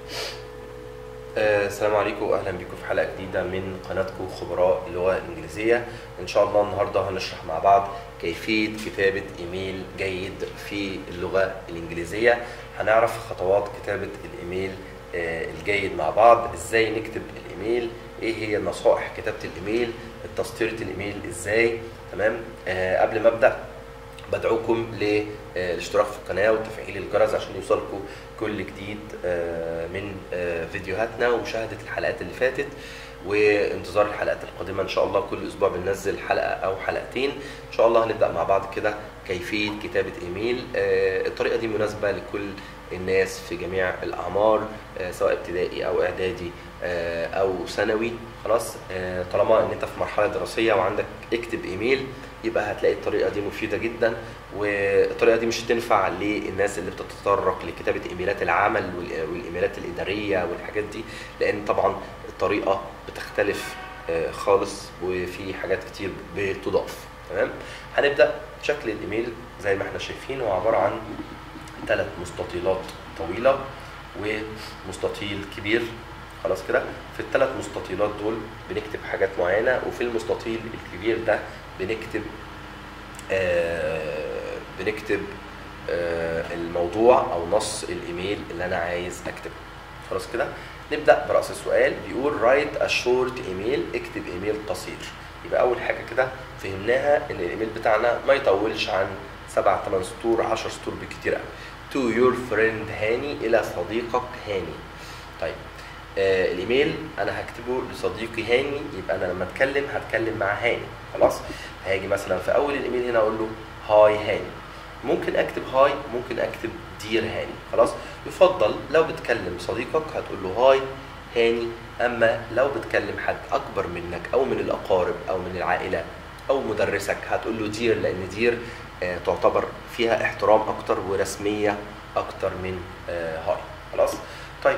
آه، السلام عليكم واهلا بكم في حلقه جديده من قناتكم خبراء اللغه الانجليزيه ان شاء الله النهارده هنشرح مع بعض كيفيه كتابه ايميل جيد في اللغه الانجليزيه هنعرف خطوات كتابه الايميل آه، الجيد مع بعض ازاي نكتب الايميل ايه هي نصائح كتابه الايميل تسطيره الايميل ازاي تمام آه، قبل ما ابدا بدعوكم للاشتراك في القناه وتفعيل الجرس عشان يوصلكم كل جديد آه، من آه، فيديوهاتنا ومشاهده الحلقات اللي فاتت وانتظار الحلقات القادمه ان شاء الله كل اسبوع بننزل حلقه او حلقتين ان شاء الله هنبدا مع بعض كده كيفيه كتابه ايميل آه، الطريقه دي مناسبه لكل الناس في جميع الاعمار آه، سواء ابتدائي او اعدادي آه، او ثانوي خلاص آه، طالما ان انت في مرحله دراسيه وعندك اكتب ايميل يبقى هتلاقي الطريقه دي مفيده جدا والطريقه دي مش هتنفع للناس اللي بتتطرق لكتابه ايميلات العمل وال- والايميلات الاداريه والحاجات دي لان طبعا الطريقه بتختلف آه، خالص وفي حاجات كتير بتضاف تمام هنبدا شكل الايميل زي ما احنا شايفين هو عباره عن ثلاث مستطيلات طويله ومستطيل كبير خلاص كده في الثلاث مستطيلات دول بنكتب حاجات معينه وفي المستطيل الكبير ده بنكتب آه بنكتب آه الموضوع او نص الايميل اللي انا عايز اكتبه خلاص كده نبدا براس السؤال بيقول write a short email اكتب ايميل قصير يبقى اول حاجه كده فهمناها ان الايميل بتاعنا ما يطولش عن 7 8 سطور 10 سطور بالكتير قوي to your friend هاني الى صديقك هاني طيب آه الايميل انا هكتبه لصديقي هاني يبقى انا لما اتكلم هتكلم مع هاني خلاص هاجي مثلا في اول الايميل هنا اقول له هاي هاني ممكن اكتب هاي ممكن اكتب دير هاني خلاص يفضل لو بتكلم صديقك هتقول له هاي هاني اما لو بتكلم حد اكبر منك او من الاقارب او من العائله او مدرسك هتقول له دير لان دير آه تعتبر فيها احترام اكتر ورسميه اكتر من آه هاي خلاص طيب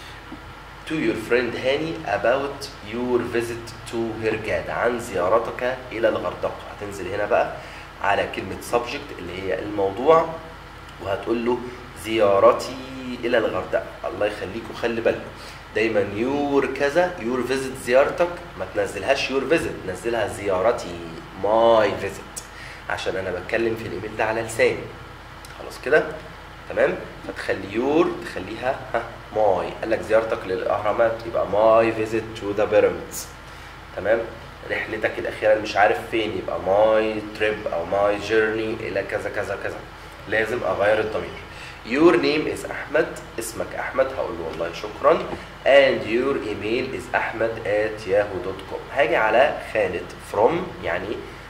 to your friend هاني about your visit to هرجاد عن زيارتك إلى الغردقة هتنزل هنا بقى على كلمة subject اللي هي الموضوع وهتقول له زيارتي إلى الغردقة الله يخليكوا خلي بالكم دايما يور كذا يور فيزيت زيارتك ما تنزلهاش يور فيزيت نزلها زيارتي ماي فيزيت عشان انا بتكلم في الايميل ده على لساني خلاص كده تمام فتخلي يور تخليها ها ماي قال لك زيارتك للاهرامات يبقى ماي فيزيت تو ذا بيراميدز تمام رحلتك الاخيره اللي مش عارف فين يبقى ماي تريب او ماي جيرني الى كذا كذا كذا لازم اغير الضمير Your name is أحمد اسمك أحمد هقول له والله شكرا and your email is أحمد at yahoo.com هاجي على خانة from يعني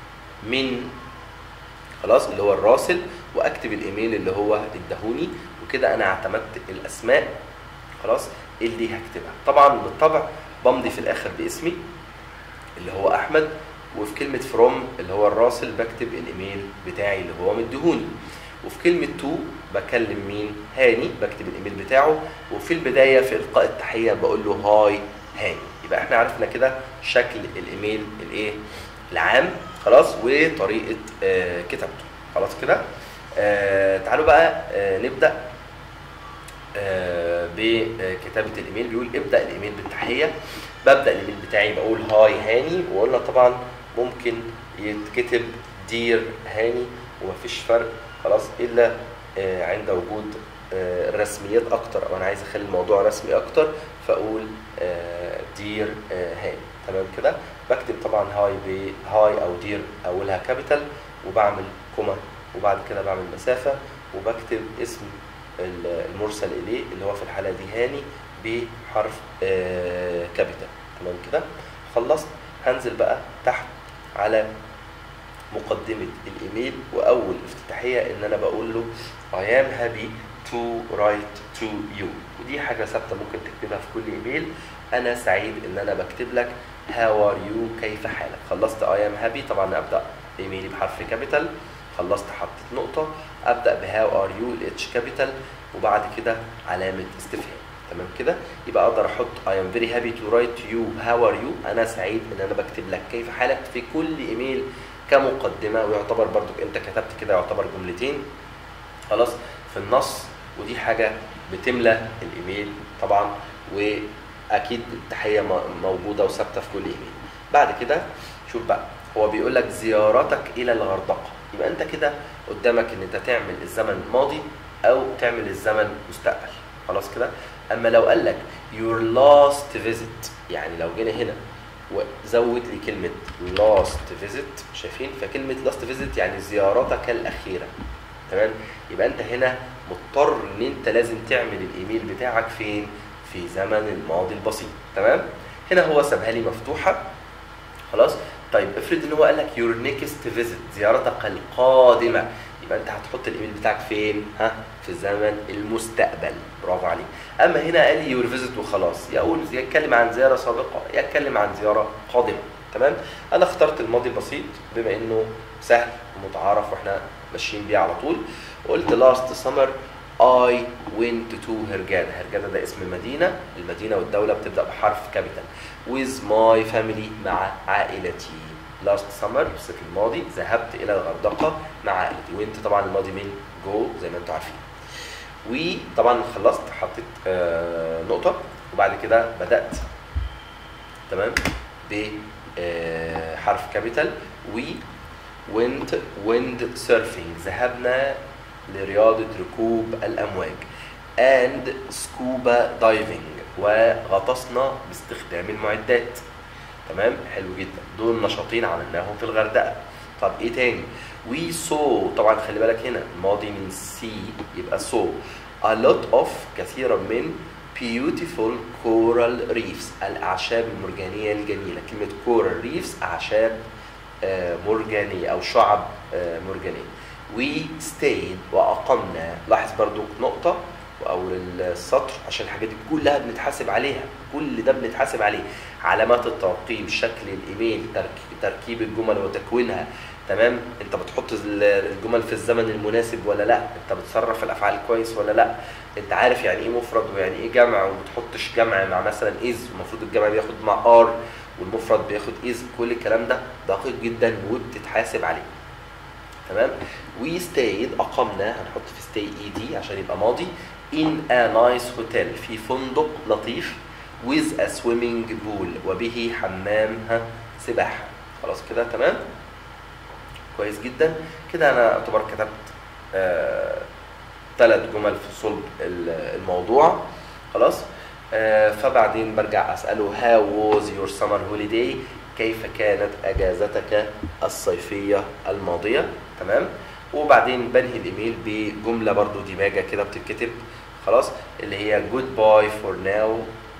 من خلاص اللي هو الراسل واكتب الايميل اللي هو اداهوني وكده انا اعتمدت الاسماء خلاص اللي هكتبها طبعا بالطبع بمضي في الاخر باسمي اللي هو احمد وفي كلمه فروم اللي هو الراسل بكتب الايميل بتاعي اللي هو مديهوني وفي كلمة تو بكلم مين؟ هاني بكتب الايميل بتاعه وفي البداية في إلقاء التحية بقول له هاي هاني يبقى احنا عرفنا كده شكل الايميل الايه؟ العام خلاص وطريقة آه كتابته خلاص كده آه تعالوا بقى آه نبدأ آه بكتابة الايميل بيقول ابدأ الايميل بالتحية ببدأ الايميل بتاعي بقول هاي هاني وقلنا طبعا ممكن يتكتب دير هاني ومفيش فرق خلاص الا آه عند وجود آه الرسميات اكتر او انا عايز اخلي الموضوع رسمي اكتر فاقول آه دير هاني تمام كده بكتب طبعا هاي ب هاي او دير اولها كابيتال وبعمل كوما وبعد كده بعمل مسافه وبكتب اسم المرسل اليه اللي هو في الحاله دي هاني بحرف كابيتال تمام كده خلصت هنزل بقى تحت على مقدمة الإيميل وأول افتتاحية إن أنا بقول له I am happy to write to you ودي حاجة ثابتة ممكن تكتبها في كل إيميل أنا سعيد إن أنا بكتب لك how are you كيف حالك خلصت I am happy طبعا أبدأ إيميلي بحرف كابيتال خلصت حطيت نقطة أبدأ ب how are you الاتش كابيتال وبعد كده علامة استفهام تمام كده يبقى اقدر احط I am very happy to write to you how are you انا سعيد ان انا بكتب لك كيف حالك في كل ايميل كمقدمه ويعتبر برضو انت كتبت كده يعتبر جملتين خلاص في النص ودي حاجه بتملى الايميل طبعا واكيد التحيه م- موجوده وثابته في كل ايميل بعد كده شوف بقى هو بيقول لك زيارتك الى الغردقه يبقى انت كده قدامك ان انت تعمل الزمن ماضي او تعمل الزمن مستقبل خلاص كده اما لو قال لك your last visit يعني لو جينا هنا وزود لي كلمه last visit شايفين فكلمه last visit يعني زيارتك الاخيره تمام يبقى انت هنا مضطر ان انت لازم تعمل الايميل بتاعك فين في زمن الماضي البسيط تمام هنا هو سابها لي مفتوحه خلاص طيب افرض ان هو قال لك يور نيكست فيزيت زيارتك القادمه يبقى انت هتحط الايميل بتاعك فين ها في زمن المستقبل برافو عليك اما هنا قال لي يور فيزيت وخلاص يقول يتكلم عن زياره سابقه يتكلم عن زياره قادمه تمام انا اخترت الماضي البسيط بما انه سهل ومتعارف واحنا ماشيين بيه على طول قلت لاست سمر I went to هرجاده هرجاده ده اسم المدينة المدينة والدولة بتبدأ بحرف كابيتال with my family مع عائلتي last summer في الصيف الماضي ذهبت إلى الغردقة مع عائلتي went طبعا الماضي من go زي ما انتم عارفين وطبعا خلصت حطيت آه نقطة وبعد كده بدأت تمام بحرف كابيتال و went wind surfing ذهبنا لرياضة ركوب الأمواج and scuba diving وغطسنا باستخدام المعدات تمام حلو جدا دول نشاطين عملناهم في الغردقة طب ايه تاني we saw طبعا خلي بالك هنا الماضي من see يبقى saw a lot of كثيرا من beautiful coral reefs الأعشاب المرجانية الجميلة كلمة coral reefs أعشاب آه، مرجانية أو شعب آه، مرجانية we stayed وأقمنا لاحظ برضو نقطة أو السطر عشان الحاجات دي كلها بنتحاسب عليها كل ده بنتحاسب عليه علامات الترقيم شكل الإيميل ترك- تركيب الجمل وتكوينها تمام انت بتحط ال- الجمل في الزمن المناسب ولا لا انت بتصرف الافعال كويس ولا لا انت عارف يعني ايه مفرد ويعني ايه جمع وما بتحطش جمع مع مثلا از المفروض الجمع بياخد مع ار والمفرد بياخد از كل الكلام ده دقيق جدا وبتتحاسب عليه تمام وي ستيد اقمنا هنحط في ستي اي دي عشان يبقى ماضي in a nice hotel في فندق لطيف with a swimming pool وبه حمام ها سباحه خلاص كده تمام كويس جدا كده انا اعتبر كتبت آه ثلاث جمل في صلب ال- الموضوع خلاص آه فبعدين برجع اساله how was your summer holiday كيف كانت اجازتك الصيفيه الماضيه تمام وبعدين بنهي الايميل بجمله برضو دماجه كده بتتكتب خلاص اللي هي جود باي فور ناو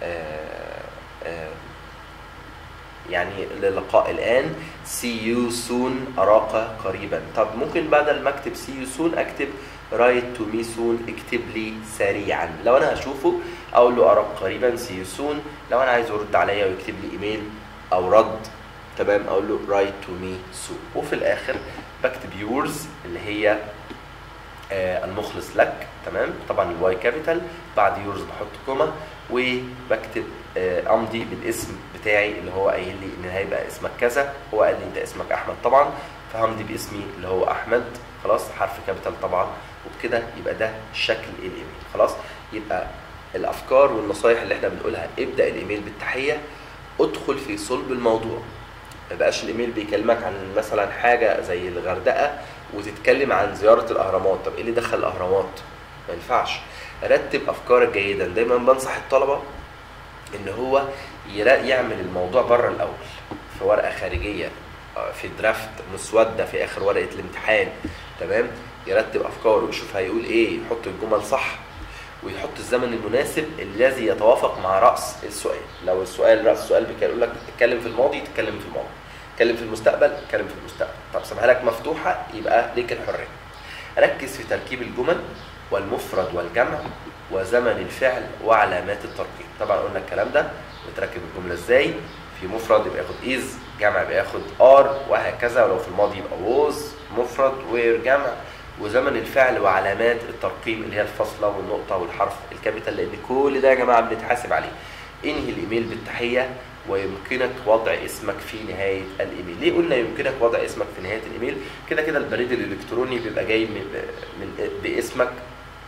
يعني للقاء الان see you soon اراك قريبا طب ممكن بدل ما اكتب see you soon اكتب write to me soon اكتب لي سريعا لو انا هشوفه اقول له اراك قريبا see you soon لو انا عايز يرد عليا ويكتب لي ايميل او رد تمام اقول له write to me soon وفي الاخر بكتب yours اللي هي آه، المخلص لك تمام طبعا الواي كابيتال بعد يورز بحط كوما وبكتب آه، امضي بالاسم بتاعي اللي هو قايل لي ان هيبقى اسمك كذا هو قال لي انت اسمك احمد طبعا فهمضي باسمي اللي هو احمد خلاص حرف كابيتال طبعا وبكده يبقى ده شكل الايميل خلاص يبقى الافكار والنصايح اللي احنا بنقولها ابدا الايميل بالتحيه ادخل في صلب الموضوع ما بقاش الايميل بيكلمك عن مثلا حاجه زي الغردقه وتتكلم عن زياره الاهرامات طب ايه اللي دخل الاهرامات ما ينفعش رتب افكارك جيدا دايما بنصح الطلبه ان هو يرا- يعمل الموضوع بره الاول في ورقه خارجيه آه، في درافت مسوده في اخر ورقه الامتحان تمام يرتب افكاره ويشوف هيقول ايه يحط الجمل صح ويحط الزمن المناسب الذي يتوافق مع راس السؤال لو السؤال راس السؤال بيقول لك اتكلم في الماضي تتكلم في الماضي اتكلم في المستقبل اتكلم في المستقبل طب سيبها لك مفتوحه يبقى ليك الحريه ركز في تركيب الجمل والمفرد والجمع وزمن الفعل وعلامات الترقيم طبعا قلنا الكلام ده بتركب الجمله ازاي في مفرد يبقى ياخد از جمع يبقى ياخد ار وهكذا ولو في الماضي يبقى ووز مفرد وير جمع وزمن الفعل وعلامات الترقيم اللي هي الفاصله والنقطه والحرف الكابيتال لان كل ده يا جماعه بنتحاسب عليه انهي الايميل بالتحيه ويمكنك وضع اسمك في نهايه الايميل ليه قلنا يمكنك وضع اسمك في نهايه الايميل كده كده البريد الالكتروني بيبقى جاي من من باسمك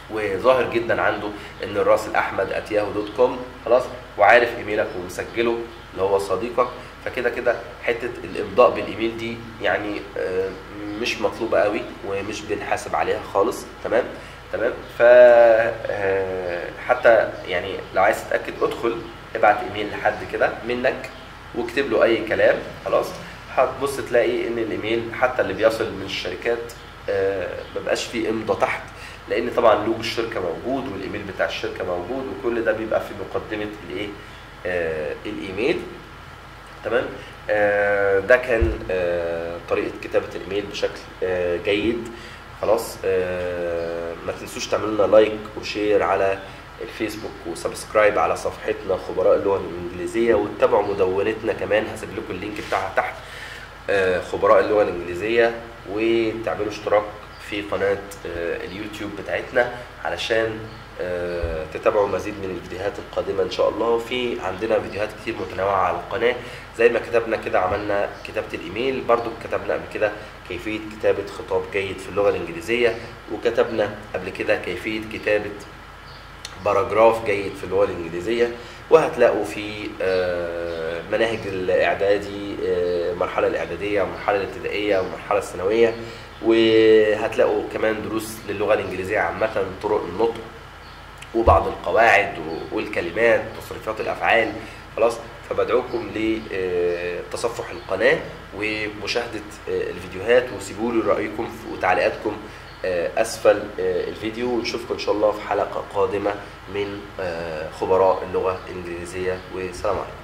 وظاهر جدا عنده ان الراس الاحمد اتياهو دوت كوم خلاص وعارف ايميلك ومسجله اللي هو صديقك فكده كده حته الامضاء بالايميل دي يعني آه، مش مطلوبه قوي ومش بنحاسب عليها خالص تمام تمام ف آه، حتى يعني لو عايز تتاكد ادخل ابعت ايميل لحد كده منك واكتب له اي كلام خلاص هتبص تلاقي ان الايميل حتى اللي بيصل من الشركات آه، مبقاش فيه امضى تحت لان طبعا لوجو الشركه موجود والايميل بتاع الشركه موجود وكل ده بيبقى في مقدمه الايه آه، الايميل تمام آه، ده كان آه، طريقه كتابه الايميل بشكل آه، جيد خلاص آه، ما تنسوش تعملوا لنا لايك وشير على الفيسبوك وسبسكرايب على صفحتنا خبراء اللغه الانجليزيه وتتابعوا مدونتنا كمان هسيب لكم اللينك بتاعها تحت آه، خبراء اللغه الانجليزيه وتعملوا اشتراك في قناه آه، اليوتيوب بتاعتنا علشان آه، تتابعوا مزيد من الفيديوهات القادمه ان شاء الله وفي عندنا فيديوهات كتير متنوعه على القناه زي ما كتبنا كده عملنا كتابه الايميل برضو كتبنا قبل كده كيفيه كتابه خطاب جيد في اللغه الانجليزيه وكتبنا قبل كده كيفيه كتابه باراجراف جيد في اللغه الانجليزيه وهتلاقوا في آه، مناهج الاعدادي آه، المرحله الاعداديه والمرحله الابتدائيه والمرحله الثانويه وهتلاقوا كمان دروس للغه الانجليزيه عامه طرق النطق وبعض القواعد والكلمات تصريفات الافعال خلاص فبدعوكم لتصفح القناه ومشاهده آه، الفيديوهات وسيبوا لي رايكم في- وتعليقاتكم آه، اسفل آه، الفيديو ونشوفكم ان شاء الله في حلقه قادمه من آه، خبراء اللغه الانجليزيه والسلام عليكم